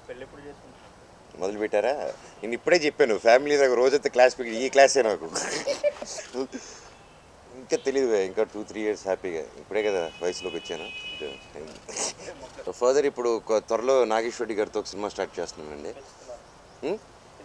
పెళ్ళి ఎప్పుడు చేసుకుంటారు మొదలు పెట్టారా నేను ఇప్పుడే చెప్పాను ఫ్యామిలీ దగ్గర రోజైతే క్లాస్ పిక్ ఈ క్లాసే నాకు ఇంకా తెలియదు ఇంకా టూ త్రీ ఇయర్స్ హ్యాపీగా ఇప్పుడే కదా వయసులోకి వచ్చాను ఫర్దర్ ఇప్పుడు ఒక త్వరలో నాగేశ్వరి గారితో ఒక సినిమా స్టార్ట్ చేస్తున్నానండి హ్మ్?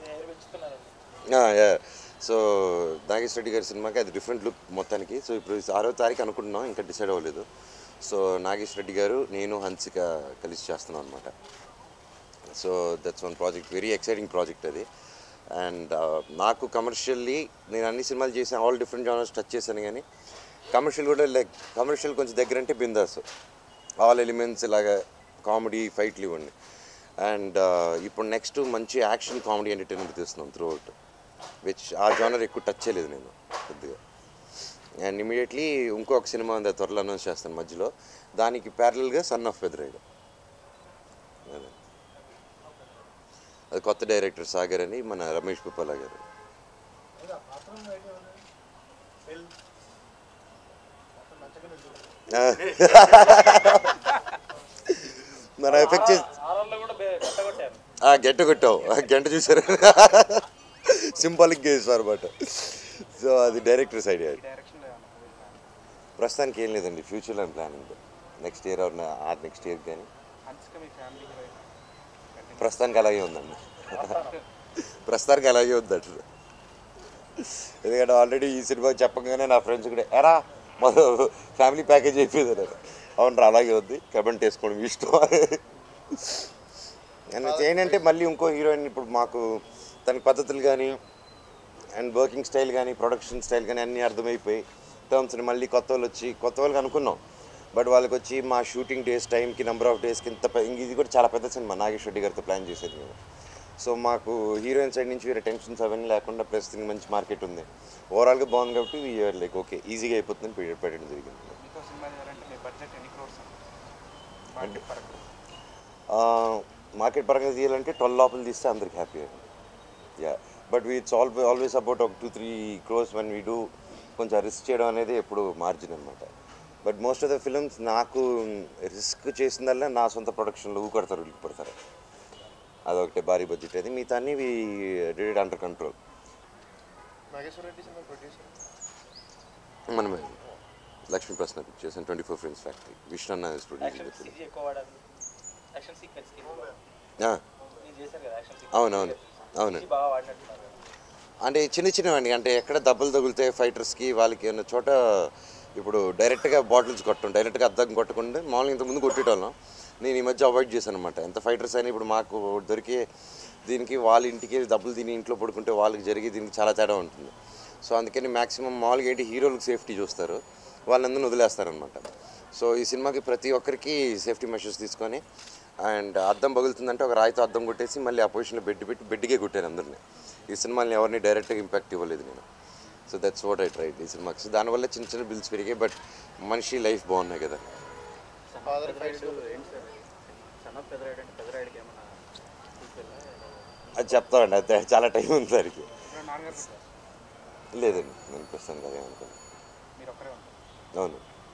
యా సో నాగేశ్వర రెడ్డి గారి సినిమాకి అది డిఫరెంట్ లుక్ మొత్తానికి సో ఇప్పుడు ఆరో తారీఖు అనుకుంటున్నాం ఇంకా డిసైడ్ అవ్వలేదు సో నాగేశ్వర రెడ్డి గారు నేను హన్సిక కలిసి చేస్తున్నాం అనమాట so that's one project very exciting project అది అండ్ నాకు కమర్షియల్లీ నేను అన్ని సినిమాలు చేసాను ఆల్ డిఫరెంట్ జానర్స్ టచ్ చేశాను కానీ కమర్షియల్ కూడా లైక్ కమర్షియల్ కొంచెం దగ్గర అంటే బిందాస్ ఆల్ ఎలిమెంట్స్ ఇలాగా కామెడీ ఫైట్లు ఇవ్వండి అండ్ ఇప్పుడు నెక్స్ట్ మంచి యాక్షన్ కామెడీ ఎంటర్టైన్మెంట్ తీస్తున్నాం త్రూ అవుట్ విచ్ ఆ జానర్ ఎక్కువ టచ్ చేయలేదు నేను కొద్దిగా అండ్ ఇమీడియట్లీ ఇంకొక సినిమా ఉంది అది త్వరలో అనౌన్స్ చేస్తాను మధ్యలో దానికి ప్యారలల్గా సన్ ఆఫ్ పెదరాయుడు అదే అది కొత్త డైరెక్టర్ సాగర్ అని మన రమేష్ పుప్పల గారు మన ఎఫెక్ట్ చేసి ఆర్ఆర్లో కూడా పెట్టగొట్టారు ఆ, గంట కొట్టావు ఆ, గంట చూసారు సింబాలిక్ చేసారు అనమాట సో అది డైరెక్టర్స్ ఐడియా డైరెక్షన్ ప్రస్తుతానికి ఏం లేదండి ఫ్యూచర్లో ప్లానింగ్ నెక్స్ట్ ఇయర్ ఆర్ ఆ నెక్స్ట్ ఇయర్ కానీ హన్సిక మీ ఫ్యామిలీ హీరోయిన్ ప్రస్తుతానికి అలాగే ఉందండి ప్రస్తుతానికి అలాగే ఉంది అట్లా ఎందుకంటే ఆల్రెడీ ఈ సినిమా చెప్పగానే నా ఫ్రెండ్స్ కూడా ఎరా మా ఫ్యామిలీ ప్యాకేజ్ అయిపోయింది అన్నారు అవునరా అలాగే ఉంది కమెంట్ వేసుకోవడం మీ ఇష్టం అండ్ ఏంటంటే మళ్ళీ ఇంకో హీరోయిన్ ఇప్పుడు మాకు తన పద్ధతులు కానీ అండ్ వర్కింగ్ స్టైల్ కానీ ప్రొడక్షన్ స్టైల్ కానీ అన్నీ అర్థమైపోయి టర్మ్స్ని మళ్ళీ కొత్త వాళ్ళు వచ్చి కొత్త వాళ్ళకి అనుకున్నాం బట్ వాళ్ళకి వచ్చి మా షూటింగ్ డేస్ టైంకి నెంబర్ ఆఫ్ డేస్కి ఇంత పె- ఇంక ఇది కూడా చాలా పెద్ద సినిమా నాగేశ్వర రెడ్డి గారితో ప్లాన్ చేసేది మేము సో మాకు హీరోయిన్ సైడ్ నుంచి వేరే టెన్షన్స్ అవన్నీ లేకుండా ప్రస్తుతం మంచి మార్కెట్ ఉంది ఓవరాల్గా బాగుంది కాబట్టి వీఆర్ లైక్ ఓకే ఈజీగా అయిపోతుందని పె- పెట్టడం జరిగింది మీతో సినిమా చేయాలంటే మీ బడ్జెట్ ఎన్ని క్రోర్స్ మార్కెట్ పరంగా మార్కెట్ పరంగా తీయాలంటే ట్వెల్వ్ లోపల తీస్తే అందరికి happy yeah but it's all always about ఒక two three crores one we do కొంచెం రిస్క్ చేయడం అనేది ఎప్పుడు మార్జిన్ అనమాట but most of the films నాకు రిస్క్ చేసిందల్లా నా సొంత ప్రొడక్షన్లో ఊకొడతారు ఉలికి పడతారు అదొకటి భారీ బడ్జెట్ అది మిగతా అన్ని we did under control Nageswara Reddy cinema producer మనమే Lakshmi Prasanna pictures and twenty four friends factory Vishnu అన్న యాక్షన్ ప్రొడ్యూసర్ సీజీ ఎక్కువ వాడాలి యాక్షన్ సీక్వెన్స్ నేను చేశాను కదా యాక్షన్ సీక్వెన్స్ అవునవును అవును బాగా వాడినట్టున్నారు కదా. అంటే చిన్న చిన్నవండి అంటే ఎక్కడ దెబ్బలు తగులుతాయి ఫైటర్స్కి వాళ్ళకి ఉన్న చోట ఇప్పుడు డైరెక్ట్గా బాటిల్స్ కొట్టడం డైరెక్ట్గా అద్దం కొట్టకుండా మామూలుగా ఇంతకుముందు కొట్టేటోళ్ళం నేను ఈ మధ్య అవాయిడ్ చేశాను అనమాట ఎంత ఫైటర్స్ అయినా ఇప్పుడు మాకు దొరికే దీనికి వాళ్ళ ఇంటికి డబ్బులు తిని ఇంట్లో పడుకుంటే వాళ్ళకి జరిగే దీనికి చాలా తేడా ఉంటుంది సో అందుకని మ్యాక్సిమం మామూలుగా ఏంటి హీరోలకు సేఫ్టీ చూస్తారు వాళ్ళందరిని వదిలేస్తారనమాట సో ఈ సినిమాకి ప్రతి ఒక్కరికి సేఫ్టీ మెషర్స్ తీసుకొని అండ్ అద్దం పగులుతుందంటే ఒక రాయితో అద్దం కొట్టేసి మళ్ళీ ఆ పొజిషన్లో బెడ్ పెట్టి బెడ్కే కొట్టాను అందరిని ఈ సినిమాని ఎవరిని డైరెక్ట్గా ఇంపాక్ట్ ఇవ్వలేదు నేను so that's what I tried ఈ సినిమాకి సో దానివల్ల చిన్న చిన్న బిల్స్ పెరిగాయి బట్ మనిషి లైఫ్ బాగున్నాయి కదా ఫాదర్ ఫైట్స్ పెదరాయుడు ఏంటి సార్ సన్ ఆఫ్ పెదరాయుడు అంటే పెదరాయుడికి ఏమన్నా సీక్వెల్ అది చెప్తామండి అయితే చాలా టైం ఉంది దానికి నాన్నగారు పెట్టారు లేదండి నేను ప్రస్తుతానికి అదే అనుకోను మీరు ఒక్కరే ఉంటారు అవును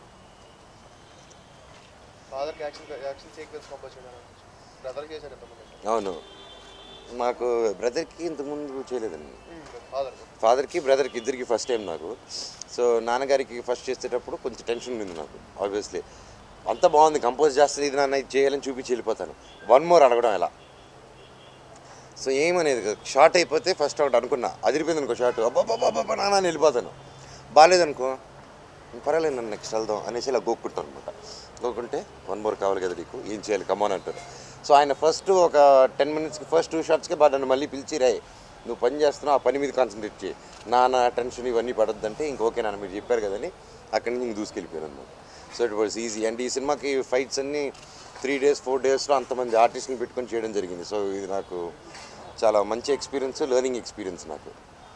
ఫాదర్కి యాక్షన్ యాక్షన్ సీక్వెన్స్ కంపోజ్ చేయడం బ్రదర్కి చేశారు ఎంతమంది అవును మాకు బ్రదర్కి ఇంతకుముందు చేయలేదండి ఫాదర్ ఫాదర్కి బ్రదర్కి ఇద్దరికి ఫస్ట్ టైం నాకు సో నాన్నగారికి ఫస్ట్ చేసేటప్పుడు కొంచెం టెన్షన్ ఉంది నాకు ఆబ్వియస్లీ అంత బాగుంది కంపోజ్ చేస్తుంది ఇది నాన్న ఇది చేయాలని చూపించి వెళ్ళిపోతాను వన్ మోర్ అడగడం ఎలా సో ఏమనేది కాదు. షార్ట్ అయిపోతే ఫస్ట్ ఒకటి అనుకున్నా అదిరిపోయింది అనుకో షార్ట్ అబ్బాబ్బాబ్బా నాన్న అని వెళ్ళిపోతాను బాగాలేదనుకో పర్వాలేదు నన్ను నెక్స్ట్ వెళ్దాం అనేసి ఇలా గోక్కుంటాను అనమాట గోక్కుంటే వన్ మోర్ కావాలి కదా నీకు ఏం చేయాలి కమాన్ అంటారు సో ఆయన ఫస్ట్ ఒక టెన్ మినిట్స్కి ఫస్ట్ టూ షార్ట్స్కి బాగా నన్ను మళ్ళీ పిలిచి రే నువ్వు పని చేస్తున్నావు ఆ పని మీద కాన్సన్ట్రేట్ చేయి నాన్న టెన్షన్ ఇవన్నీ పడొద్దంటే ఇంక ఓకే నాన్న మీరు చెప్పారు కదని అక్కడి నుంచి ఇంక దూసుకెళ్ళిపోయాను అనమాట so it was easy and ఈ సినిమాకి ఫైట్స్ అన్నీ త్రీ డేస్ ఫోర్ డేస్లో అంతమంది ఆర్టిస్ట్ని పెట్టుకొని చేయడం జరిగింది సో ఇది నాకు చాలా మంచి ఎక్స్పీరియన్స్ లెర్నింగ్ ఎక్స్పీరియన్స్ నాకు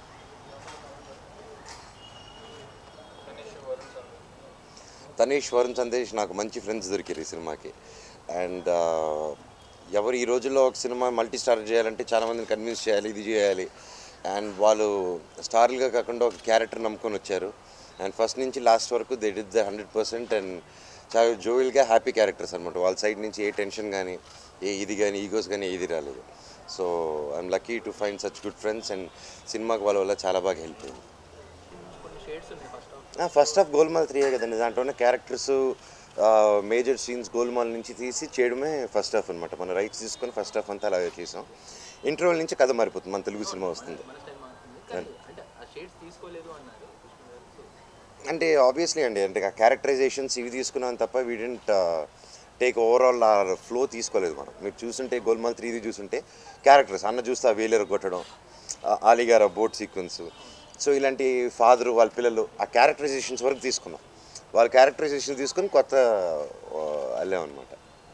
తనీష్ వరుణ్ సందేశ్ నాకు మంచి ఫ్రెండ్స్ దొరికారు ఈ సినిమాకి అండ్ ఎవరు ఈ రోజుల్లో ఒక సినిమా మల్టీ స్టార్ చేయాలంటే చాలామందిని కన్విన్స్ చేయాలి ఇది చేయాలి అండ్ వాళ్ళు స్టార్లుగా కాకుండా ఒక క్యారెక్టర్ నమ్ముకొని వచ్చారు అండ్ ఫస్ట్ నుంచి లాస్ట్ వరకు they did the hundred percent and చాలా జోవిల్గా హ్యాపీ క్యారెక్టర్స్ అనమాట వాళ్ళ సైడ్ నుంచి ఏ టెన్షన్ కానీ ఏ ఇది కానీ ఈగోస్ కానీ ఏది రాలేదు so I'm lucky to find such good friends and సినిమాకి వాళ్ళ వల్ల చాలా బాగా హెల్ప్ అయింది కొన్ని షేడ్స్ ఉన్నాయి first of first half Golmaal త్రీయే కదండి దాంట్లోనే క్యారెక్టర్స్ మేజర్ సీన్స్ గోల్మాల్ నుంచి తీసి చేయడమే ఫస్ట్ హాఫ్ అనమాట మన రైట్స్ తీసుకొని ఫస్ట్ హాఫ్ అంతా అలాగే చేసాం ఇంటర్వెల్ నుంచి కథ మారిపోతుంది మన తెలుగు సినిమా వస్తుంది మన స్టైల్ మారుతుంది కానీ అంటే ఆ షేడ్స్ తీసుకోలేదు అన్నారు కృష్ణ గారు సో అంటే ఆబ్వియస్లీ అండి అంటే ఆ క్యారెక్టరైజేషన్స్ ఇవి తీసుకున్నాం తప్ప వీ డెంట్ టేక్ ఓవరాల్ ఆ ఫ్లో తీసుకోలేదు మనం మీరు చూసుంటే గోల్మాల్ త్రీది చూసుంటే క్యారెక్టర్స్ అన్న చూస్తే ఆ వేలేరు కొట్టడం ఆ ఆలిగార బోట్ సీక్వెన్స్ సో ఇలాంటి ఫాదరు వాళ్ళ పిల్లలు ఆ క్యారెక్టరైజేషన్స్ వరకు తీసుకున్నాం వాళ్ళ క్యారెక్టరైజేషన్ తీసుకొని కొత్త వెళ్ళాం అనమాట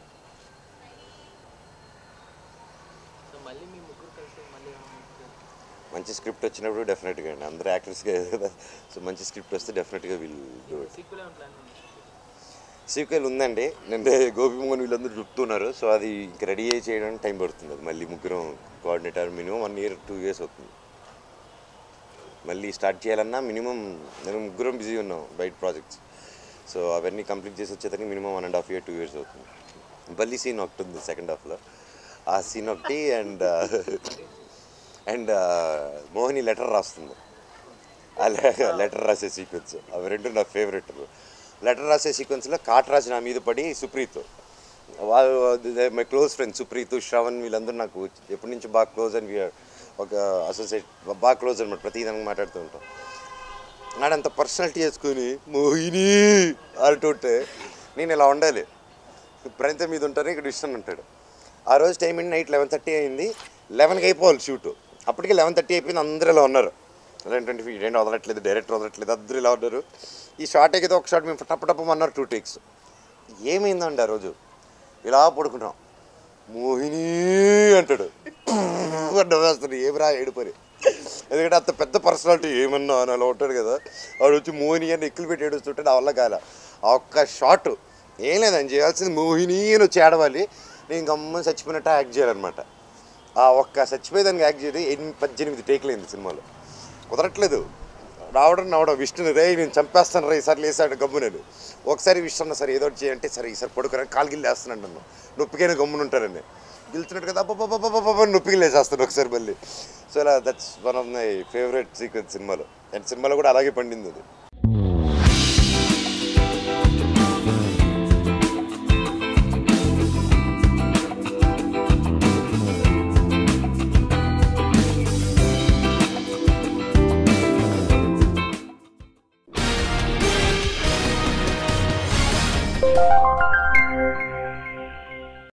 సో మళ్ళీ మీ ముగ్గురు కలిసి మళ్ళీ ఏమైనా మంచి స్క్రిప్ట్ వచ్చినప్పుడు డెఫినెట్గా అండి అందరూ యాక్టర్స్గా కదా సో మంచి స్క్రిప్ట్ వస్తే డెఫినెట్గా వీల్ డూ ఇట్ సీక్వెల్ ఏమైనా ప్లాన్ ఉంది సీక్వెల్ ఉందండి నేను గోపిమోహన్ వీళ్ళందరూ చెప్తున్నారు సో అది ఇంక రెడీ అయ్యి చేయడానికి టైం పడుతుంది అది మళ్ళీ ముగ్గురం coordinator minimum one year two years అవుతుంది మళ్ళీ స్టార్ట్ చేయాలన్నా మినిమం నేను ముగ్గురం బిజీ ఉన్నాం బయట ప్రాజెక్ట్స్ సో అవన్నీ కంప్లీట్ చేసి వచ్చేదానికి minimum one and half year two years అవుతుంది బల్లి సీన్ ఒకటి ఉంది సెకండ్ హాఫ్లో ఆ సీన్ ఒకటి అండ్ అండ్ మోహిని లెటర్ రాస్తుంది ఆ లెటర్ రాసే సీక్వెన్స్ అవి రెండు నా ఫేవరెట్ లెటర్ రాసే సీక్వెన్స్లో కాటరాజ్ నా మీద పడి సుప్రీత్ వాళ్ళు my close friend Supreeth Shravan వీళ్ళందరూ నాకు ఎప్పటి నుంచి బాగా క్లోజ్ అని we are ఒక అసోసియేట్ బాగా క్లోజ్ అనమాట ప్రతి దానికి మాట్లాడుతూ ఉంటాం నాడంత పర్సనాలిటీ చేసుకుని మోహిని అంటుంటే నేను ఇలా ఉండాలి ప్రణిత మీద ఉంటారు ఇక్కడ ఇష్టం ఉంటాడు ఆ రోజు టైం ఏంటి నైట్ లెవెన్ థర్టీ అయింది లెవెన్కి అయిపోవాలి షూట్ అప్పటికి లెవెన్ థర్టీ అయిపోయింది అందరూ ఇలా ఉన్నారు లెవెన్ ట్వంటీ ఫీట్ ఏంటి వదలట్లేదు డైరెక్టర్ వదలట్లేదు అందరూ ఇలా ఉన్నారు ఈ షార్ట్ ఎక్కితే ఒక షార్ట్ మేము టప్పటప్పమన్నారు టూ టేక్స్ ఏమైందండి ఆ రోజు ఇలా పడుకున్నాం మోహిని అంటాడు నవ్వేస్తాడు ఏమిరా ఏడుపని ఎందుకంటే అంత పెద్ద పర్సనాలిటీ ఏమన్నా అని అలా ఉంటాడు కదా వాడు వచ్చి మోహిని అని ఎక్కులు పెట్టి ఏడుస్తుంటే నా వల్ల కాల ఆ ఒక్క షాట్ ఏం లేదని చేయాల్సింది మోహిని అని వచ్చి ఏడవాలి నేను గమ్మని చచ్చిపోయినట్టు యాక్ట్ చేయాలన్నమాట ఆ ఒక్క చచ్చిపోయేదానికి యాక్ట్ చేయదు ఎనిమిది పద్దెనిమిది టేక్లైంది సినిమాలో కుదరట్లేదు రావడం రావడం విష్ణుని రే నేను చంపేస్తాను రే ఈసారి లేసాడు గమ్మునని ఒకసారి విష్ణు సరే ఏదో ఒకటి చేయంటే సరే ఈసారి పడుకోరని కాలు గిల్లి వేస్తున్నాడు నన్ను నొప్పికైనా గమ్మున ఉంటారని గెలుతున్నట్టు కదా అబ్బా నొప్పికి లేచేస్తాను ఒకసారి మళ్ళీ సో అలా that's one of my favourite sequence సినిమాలో అండ్ సినిమాలో కూడా అలాగే పండింది అది